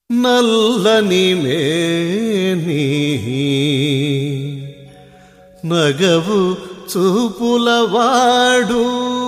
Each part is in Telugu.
నల్లని మేని నగవు చూపులవాడు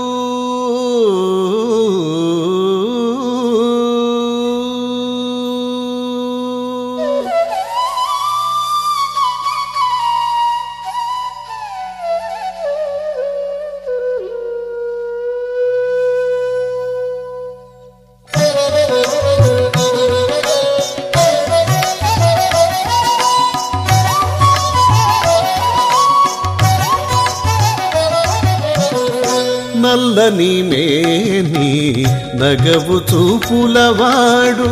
నల్లని మేని నగవు చూపులవాడు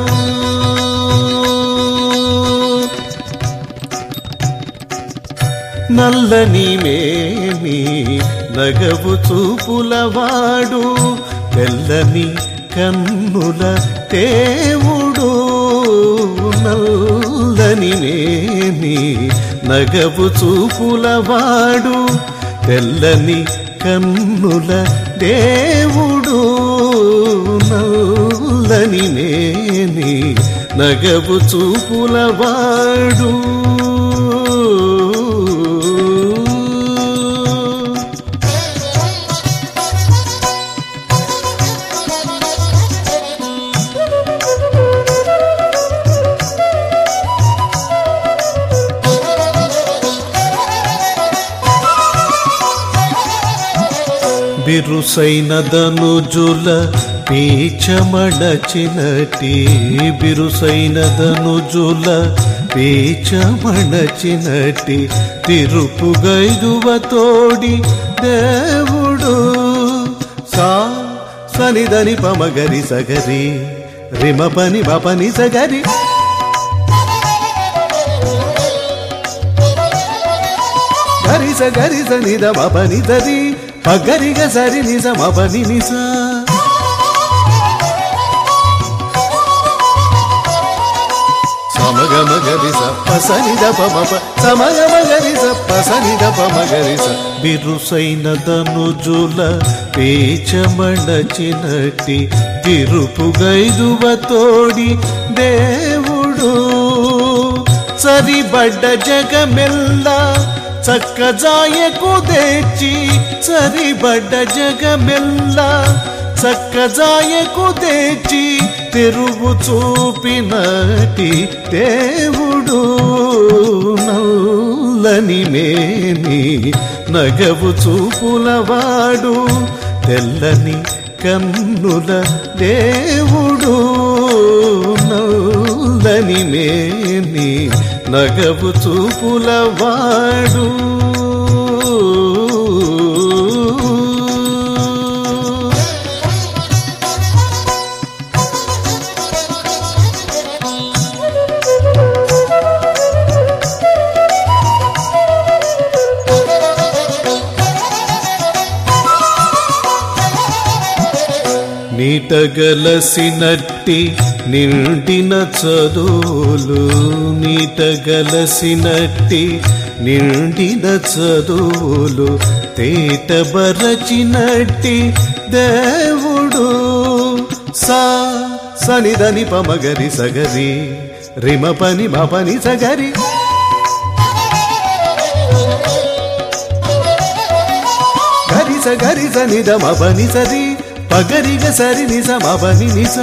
నల్లని మేని నగవు చూపులవాడు తెల్లని కన్నుల దేవుడు నల్లని మేని నగవు చూపులవాడు తెల్లని కన్నుల దేవుడు నల్లని మేని నగవు చూపులవాడు బిరుసైన ధనుజుల పీచమడచినటి బిరుసైన ధనుజుల పీచమడచినటి తిరుపుగైదువ తోడి దేవుడు సా సనిదని పమగరి సగరి రిమ పని బపని సగరి గరిస గరిస నిద మపని దరి పగరిగ సరి నిజ మపని నిస సమగమ గరిస పసనిద పమప సమగమ గరిస పసనిద పమగరిస బిరుసైన ధనుజుల పేచమడచినటి తిరుపుగైదువ తోడి దేవుడు సరిబడ్డ జగమెల్ల చక్కజాయకు తెచ్చి సరిబడ్డ జగమెల్ల చక్కజాయకు తెచ్చి తెరువు చూపినటి దేవుడు నల్లని మేని నగవు చూపులవాడు తెల్లని కన్నుల దేవుడు నల్లని మేని నగవు చూపులవాడు నీటగలసినట్టి నిండిన చదువులు నీటగలసినట్టి నిండిన చదువులు తేటబరచినట్టి దేవుడు సా సనిదని పమగరి సగరి రిమ పని మపని సగరి గరిస గరిస నిద మపని సరి పగరిగ సరి నిజ మపని నిస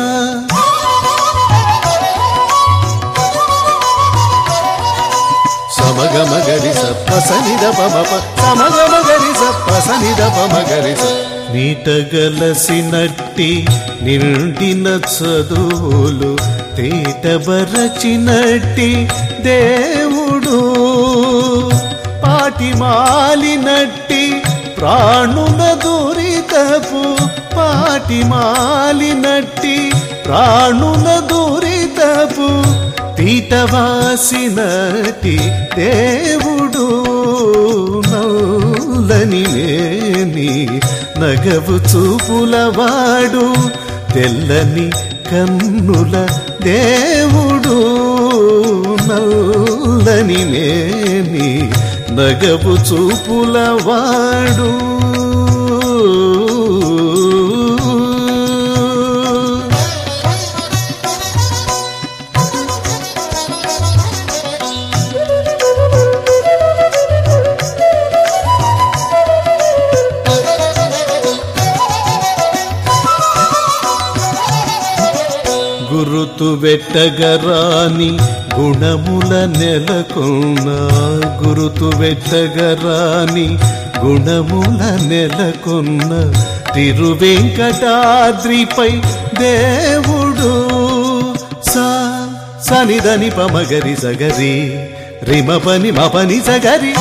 సమగమ గరిస పసనిద పమప సమగమ గరిస పసనిద పమగరిస నీటగలసినట్టి నిండిన చదువులు తేటబరచినట్టి దేవుడు పాటి మాలినట్టి ప్రాణుల దురితపు పాటి మాలినట్టి ప్రాణుల దురితపు పీటవాసినటి దేవుడు నల్లని మేని నగవు చూపులవాడు తెల్లని కన్నుల దేవుడు నల్లని మేని నగవు చూపులవాడు వెట్టగరాని గుణముల నెలకొన్న గురుతు వెట్టగరాని గుణముల నెలకొన్న తిరువెంకటాద్రిపై దేవుడు సా సనిదని పమగరి సగరి రిమ పని మపని సగరి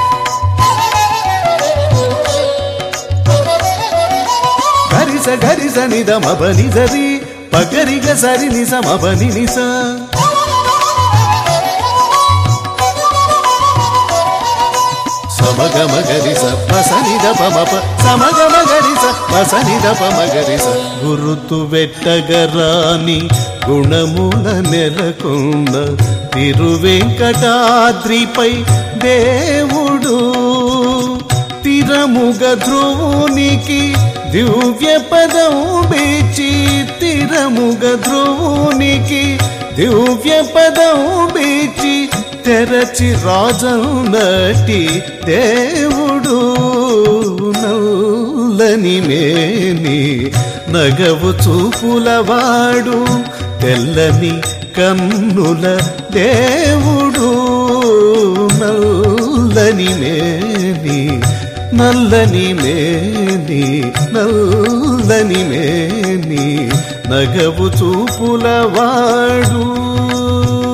గరిస గరిస నిద మపని సరి పగరిగ సరి నిస మపని నిస సమగమ గరిస పసనిద పమప సమగమ గరిస పసనిద పమగరిస గురుతు వెట్టగరాని గుణముల నెలకొన్న తిరువెంకటాద్రిపై దేవుడు తిరముగ ధ్రువునికి దివ్య పదం బీచి తిరముగ ధ్రువునికి దివ్య పదం బీచి తెరచి రాజన్నటి దేవుడు నల్లని మేని నగవు చూపులవాడు తెల్లని కన్నుల దేవుడు నల్లని మేని నల్లని మేని నల్లని మేని నగవు చూపులవాడు